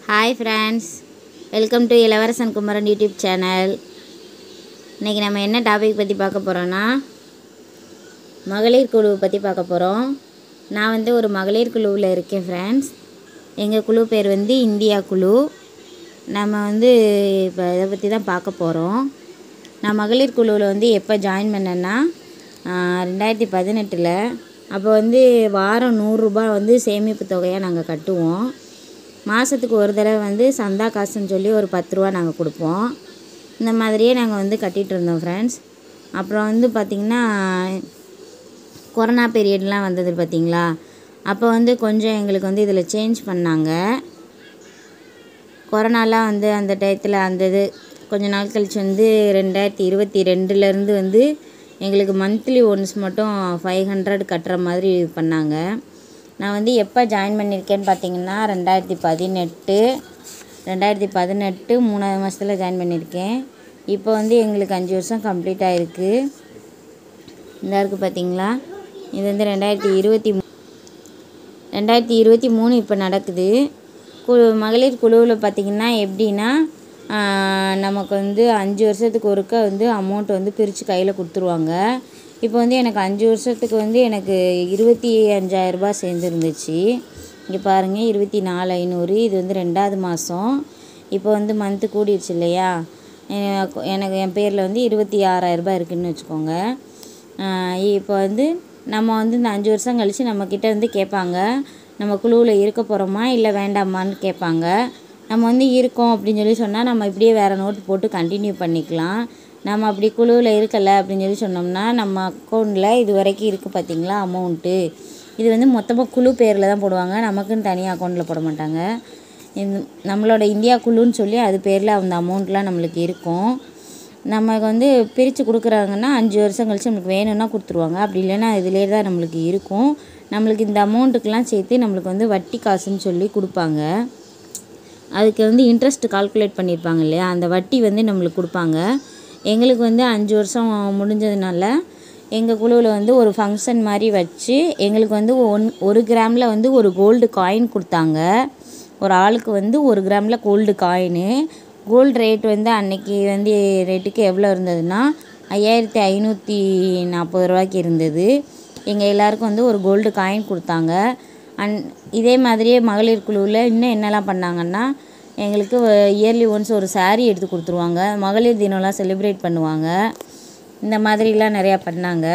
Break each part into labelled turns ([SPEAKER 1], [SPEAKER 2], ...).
[SPEAKER 1] hi friends welcome to இளவரசன் Kumaran YouTube channel இன்றைக்கி நம்ம என்ன டாபிக் பற்றி பார்க்க போகிறோன்னா மகளிர் குழுவை பற்றி பார்க்க போகிறோம் நான் வந்து ஒரு மகளிர் குழுவில் இருக்கேன் ஃப்ரெண்ட்ஸ் எங்கள் குழு பேர் வந்து இந்தியா குழு நம்ம வந்து இப்போ இதை பற்றி தான் பார்க்க போகிறோம் நான் மகளிர் குழுவில் வந்து எப்போ ஜாயின் பண்ணேன்னா ஆஹ், ரெண்டாயிரத்தி பதினெட்டில் அப்போ வந்து வாரம் நூறுரூபா வந்து சேமிப்பு தொகையாக நாங்கள் கட்டுவோம் மாதத்துக்கு ஒரு தடவை வந்து சந்தா காசுன்னு சொல்லி ஒரு பத்து ரூபா நாங்கள் கொடுப்போம் இந்த மாதிரியே நாங்கள் வந்து கட்டிகிட்டு இருந்தோம் ஃப்ரெண்ட்ஸ் அப்புறம் வந்து பார்த்திங்கன்னா கொரோனா பீரியட்லாம் வந்தது பார்த்தீங்களா அப்போ வந்து கொஞ்சம் எங்களுக்கு வந்து இதில் சேஞ்ச் பண்ணாங்க கொரோனாலாம் வந்து அந்த டயத்தில் அந்த இது கொஞ்ச நாள் கழிச்சு வந்து ரெண்டாயிரத்தி இருபத்தி ரெண்டுலேருந்து வந்து எங்களுக்கு மந்த்லி ஒன்ஸ் மட்டும் ஃபைவ் ஹண்ட்ரட் கட்டுற மாதிரி பண்ணாங்க நான் வந்து எப்போ ஜாயின் பண்ணியிருக்கேன்னு பார்த்தீங்கன்னா ரெண்டாயிரத்தி பதினெட்டு ரெண்டாயிரத்தி பதினெட்டு மூணாவது மாதத்தில் ஜாயின் பண்ணியிருக்கேன் இப்போ வந்து எங்களுக்கு அஞ்சு வருஷம் கம்ப்ளீட் ஆகிருக்கு இந்த இருக்குது பார்த்தீங்களா இது வந்து ரெண்டாயிரத்தி இருபத்தி ரெண்டாயிரத்தி இருபத்தி மூணு இப்போ நடக்குது குழு மகளிர் குழுவில் பார்த்திங்கன்னா எப்படின்னா ஆஹ், நமக்கு வந்து அஞ்சு வருஷத்துக்கு ஒருக்கா வந்து அமௌண்ட் வந்து பிரித்து கையில் கொடுத்துருவாங்க இப்போ வந்து எனக்கு அஞ்சு வருஷத்துக்கு வந்து எனக்கு இருபத்தி அஞ்சாயிரரூபா சேர்ந்துருந்துச்சு இங்கே பாருங்கள் இருபத்தி நாலு ஐநூறு இது வந்து ரெண்டாவது மாதம் இப்போ வந்து மந்த்து கூடிடுச்சு இல்லையா எனக்கு எனக்கு என் பேரில் வந்து இருபத்தி ஆறாயிரரூபா இருக்குதுன்னு வச்சுக்கோங்க ஆஹ் இப்போ வந்து நம்ம வந்து இந்த அஞ்சு வருஷம் கழித்து நம்மக்கிட்ட வந்து கேட்பாங்க நம்ம குழுவில் இருக்க போகிறோமா இல்லை வேண்டாமான்னு கேட்பாங்க நம்ம வந்து இருக்கோம் அப்படின்னு சொல்லி சொன்னால் நம்ம இப்படியே வேறு நோட் போட்டு கண்டினியூ பண்ணிக்கலாம் நம்ம அப்படி குழுவில் இருக்கலை அப்படின்னு சொல்லி சொன்னோம்னா நம்ம அக்கௌண்ட்டில் இது வரைக்கும் இருக்குது பார்த்தீங்களா அமௌண்ட்டு இது வந்து மொத்தமாக குழு பேரில் தான் போடுவாங்க நமக்குன்னு தனியாக அக்கௌண்ட்டில் போட மாட்டாங்க இந்த நம்மளோட இந்தியா குழுன்னு சொல்லி அது பேரில் அந்த அமௌண்ட்லாம் நம்மளுக்கு இருக்கும் நமக்கு வந்து பிரித்து கொடுக்குறாங்கன்னா அஞ்சு வருஷம் கழிச்சு நம்மளுக்கு வேணும்னா கொடுத்துருவாங்க அப்படி இல்லைன்னா இதிலே தான் நம்மளுக்கு இருக்கும் நம்மளுக்கு இந்த அமௌண்ட்டுக்கெலாம் சேர்த்து நம்மளுக்கு வந்து வட்டி காசுன்னு சொல்லி கொடுப்பாங்க அதுக்கு வந்து இன்ட்ரெஸ்ட் கால்குலேட் பண்ணியிருப்பாங்க இல்லையா அந்த வட்டி வந்து நம்மளுக்கு கொடுப்பாங்க எங்களுக்கு வந்து அஞ்சு வருஷம் முடிஞ்சதுனால எங்கள் குழுவில் வந்து ஒரு ஃபங்க்ஷன் மாதிரி வச்சு எங்களுக்கு வந்து ஒன் ஒரு கிராமில் வந்து ஒரு கோல்டு காயின் கொடுத்தாங்க ஒரு ஆளுக்கு வந்து ஒரு கிராமில் கோல்டு காயினு கோல்டு ரேட் வந்து அன்னைக்கு வந்து ரேட்டுக்கு எவ்வளோ இருந்ததுன்னா ஐயாயிரத்தி ஐநூற்றி நாற்பது ரூபாய்க்கு இருந்தது எங்கள் எல்லாருக்கும் வந்து ஒரு கோல்டு காயின் கொடுத்தாங்க அன் இதே மாதிரியே மகளிர் குழுவில் இன்னும் என்னெல்லாம் பண்ணாங்கன்னா எங்களுக்கு இயர்லி ஒன்ஸ் ஒரு saree எடுத்து கொடுத்துருவாங்க மகளிர் தினம்லாம் செலிப்ரேட் பண்ணுவாங்க இந்த மாதிரிலாம் நிறையா பண்ணாங்க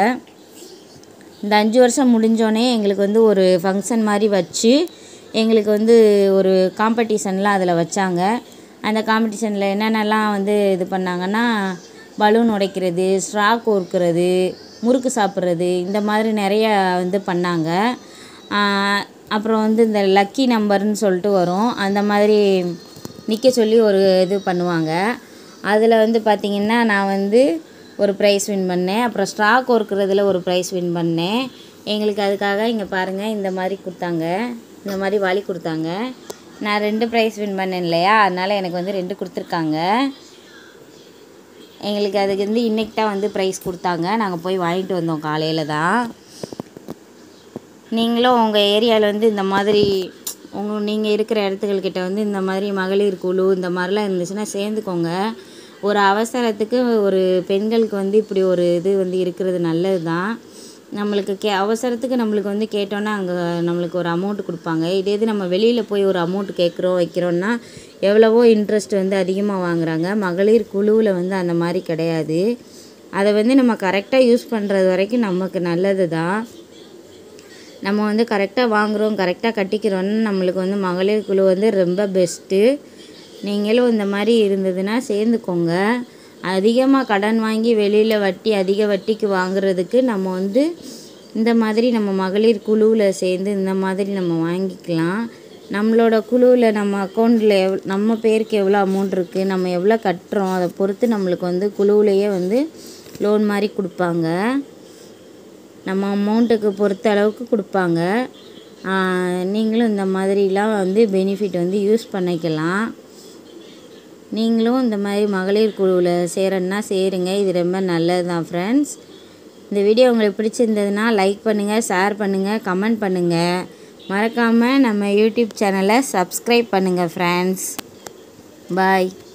[SPEAKER 1] இந்த அஞ்சு வருஷம் முடிஞ்சோடனே எங்களுக்கு வந்து ஒரு ஃபங்க்ஷன் மாதிரி வச்சு எங்களுக்கு வந்து ஒரு காம்படிஷன்லாம் அதில் வச்சாங்க அந்த காம்படிஷனில் என்னென்னலாம் வந்து இது பண்ணாங்கன்னா பலூன் உடைக்கிறது ஸ்ட்ரா கோர்க்கிறது முறுக்கு சாப்பிட்றது இந்த மாதிரி நிறைய வந்து பண்ணாங்க ஆஹ் அப்புறம் வந்து இந்த லக்கி நம்பர்னு சொல்லிட்டு வரும் அந்த மாதிரி நிற்க சொல்லி ஒரு இது பண்ணுவாங்க அதில் வந்து பார்த்திங்கன்னா நான் வந்து ஒரு ப்ரைஸ் வின் பண்ணேன் அப்புறம் ஸ்ட்ரா கோர்க்கிறதுல ஒரு ப்ரைஸ் வின் பண்ணேன் எங்களுக்கு அதுக்காக இங்கே பாருங்கள் இந்த மாதிரி கொடுத்தாங்க இந்த மாதிரி வழி கொடுத்தாங்க நான் ரெண்டு ப்ரைஸ் வின் பண்ணேன் இல்லையா அதனால் எனக்கு வந்து ரெண்டு கொடுத்துருக்காங்க எங்களுக்கு அதுக்கு வந்து இன்றைக்கி தான் வந்து ப்ரைஸ் கொடுத்தாங்க நாங்கள் போய் வாங்கிட்டு வந்தோம் காலையில் தான் நீங்களும் உங்கள் ஏரியாவில் வந்து இந்த மாதிரி உங்கள் நீங்கள் இருக்கிற இடத்துகள்கிட்ட வந்து இந்த மாதிரி மகளிர் குழு இந்த மாதிரிலாம் இருந்துச்சுன்னா சேர்ந்துக்கோங்க ஒரு அவசரத்துக்கு ஒரு பெண்களுக்கு வந்து இப்படி ஒரு இது வந்து இருக்கிறது நல்லது தான் நம்மளுக்கு கே அவசரத்துக்கு நம்மளுக்கு வந்து கேட்டோன்னா அங்கே நம்மளுக்கு ஒரு அமௌண்ட் கொடுப்பாங்க இதே இது நம்ம வெளியில் போய் ஒரு அமௌண்ட் கேட்குறோம் வைக்கிறோன்னா எவ்வளவோ இன்ட்ரெஸ்ட் வந்து அதிகமாக வாங்குறாங்க மகளிர் குழுவில் வந்து அந்த மாதிரி கிடையாது அதை வந்து நம்ம கரெக்டாக யூஸ் பண்ணுறது வரைக்கும் நமக்கு நல்லது தான் நம்ம வந்து கரெக்டாக வாங்குகிறோம் கரெக்டாக கட்டிக்கிறோன்னு நம்மளுக்கு வந்து மகளிர் குழு வந்து ரொம்ப பெஸ்ட்டு நீங்களும் இந்த மாதிரி இருந்ததுன்னா சேர்ந்துக்கோங்க அதிகமாக கடன் வாங்கி வெளியில் வட்டி அதிக வட்டிக்கு வாங்குறதுக்கு நம்ம வந்து இந்த மாதிரி நம்ம மகளிர் குழுவில் சேர்ந்து இந்த மாதிரி நம்ம வாங்கிக்கலாம் நம்மளோட குழுவில் நம்ம அக்கௌண்ட்டில் எவ் நம்ம பேருக்கு எவ்வளோ அமௌண்ட் இருக்குது நம்ம எவ்வளோ கட்டுறோம் அதை பொறுத்து நம்மளுக்கு வந்து குழுவிலேயே வந்து லோன் மாதிரி கொடுப்பாங்க நம்ம அமௌண்ட்டுக்கு பொறுத்த அளவுக்கு கொடுப்பாங்க ஆஹ் நீங்களும் இந்த மாதிரிலாம் வந்து பெனிஃபிட் வந்து யூஸ் பண்ணிக்கலாம் நீங்களும் இந்த மாதிரி மகளிர் குழுவில் சேரணுன்னா சேருங்க இது ரொம்ப நல்லது தான் ஃப்ரெண்ட்ஸ் இந்த வீடியோ உங்களுக்கு பிடிச்சிருந்ததுன்னா லைக் பண்ணுங்கள் ஷேர் பண்ணுங்கள் கமெண்ட் பண்ணுங்கள் மறக்காமல் நம்ம யூடியூப் சேனலை சப்ஸ்கிரைப் பண்ணுங்கள் ஃப்ரெண்ட்ஸ் பாய்